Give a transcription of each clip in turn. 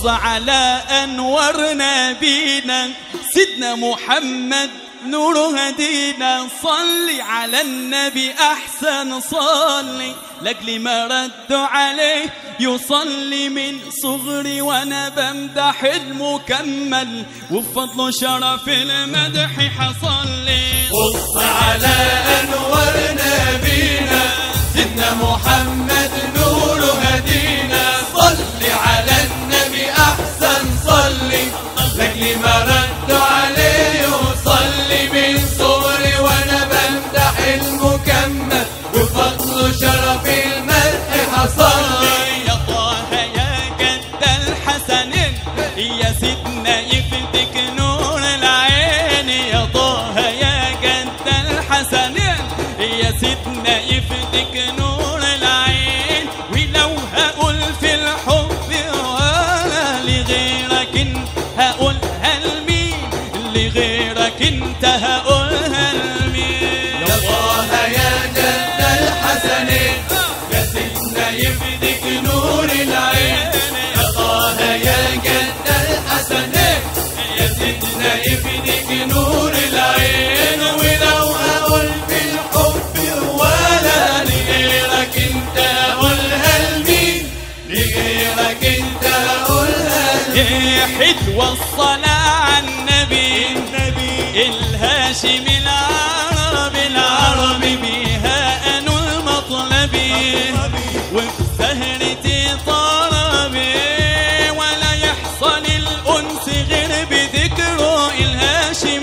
على أنور نبينا سيدنا محمد نور هدينا صلي على النبي أحسن صلي لأجل ما ردوا عليه يصلي من صغري وأنا بمدح المكمل وبفضل شرف المدح حصلي بص على أنور نبينا سيدنا محمد نور هدينا صل على النبي أحسن صلي لأجل ما ردوا عليه وصلي من صغري وأنا بمدح المكمل بفضل شرف المدح حصلي يا طه يا جد الحسنين يا سيدنا يفدك نور العين يا طه يا جد الحسنين يا سيدنا يفدك نور العين ولو هقول في الحب ولا لغيرك انت هقولها لمين لغيرك انت هقولها لمين يا طه يا جد الحسنين يا سيدنا يفدك نور العين يا طه يا جد الحسنين يا سيدنا يفدك نور العين ولو أقول في الحب ولا لغيرك انت قولها لمين لغيرك انت قولها لمين يا حلوة الصلاة على النبي النبي الهاشم العرب العرب بها أنو المطلبي وفي سهرتي طربي ولا يحصل الأنس غير بذكره الهاشم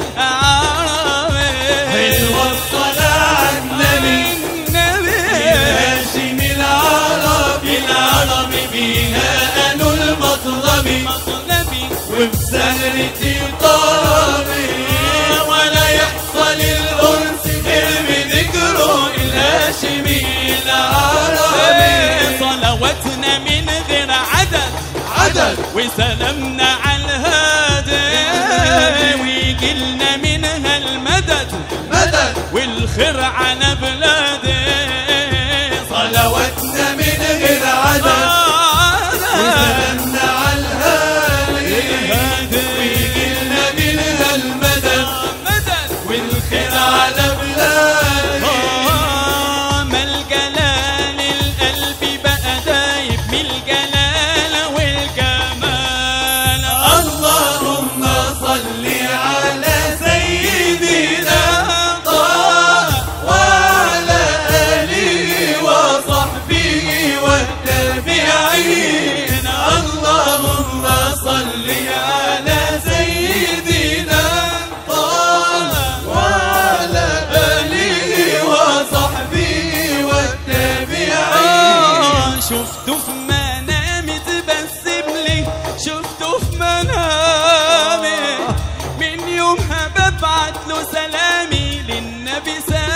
العربي حلوة الصلاة على النبي النبي هاشم العرب العرب بها أنو المطلب مطلبي وبسهرتي طربي ولا يحصل الأنس غير بذكره الهاشمي العربي صلواتنا من غير عدد عدد وسلامنا على الهادي ويجي لنا منها المدد مدد والخير على بلادي صلواتنا من غير عدد وسلامنا على الهادي ويجي لنا منها المدد مدد والخير على بلادي آه، ما الجلال القلب بقى دايب من الجلال والجمال اللهم صل على سيدنا طه وعلى آله وصحبه والتابعين اللهم صل على سيدنا طه وعلى آله وصحبه والتابعين آه، شفته في منامي تبسم لي شفته في منامي من يومها ببعت له سلامي للنبي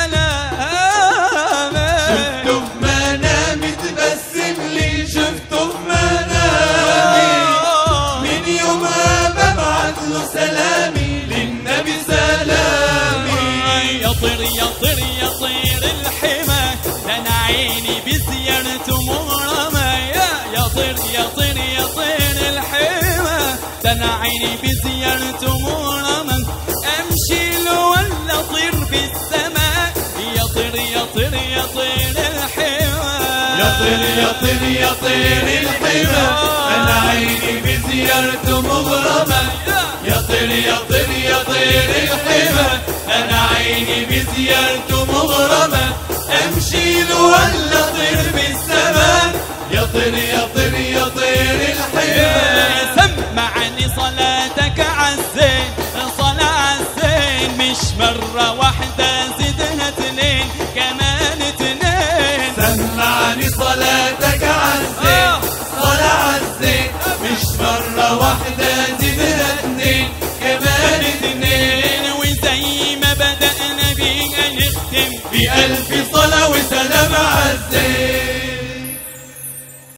سلامي شفته في منامي تبسم لي شفته في منامي من يومها ببعت له سلامي للنبي سلامي يطير يطير يطير الحمى ده انا عيني بزيارته مغرمة يا يطير يطير يطير الحمى ده انا عيني بزيارته مغرمة امشي له ولا اطير بالسماء يطير يطير يطير الحمى يطير يطير يطير الحمى انا عيني بزيارته مغرمة يطير يطير يطير الحمى انا عيني بزيارته مغرمة امشي له ولا اطير بالسماء يطير يطير يطير الحمى سمعني صلاتك عالزين صلاة عالزين مش مرة واحدة زدها اتنين كمان اتنين سمعني صلاتك عالزين صلاة عالزين مش مرة واحدة زدنا اتنين كمان اتنين وزي ما بدأنا بيها نختم بألف صلاة وسلام عالزين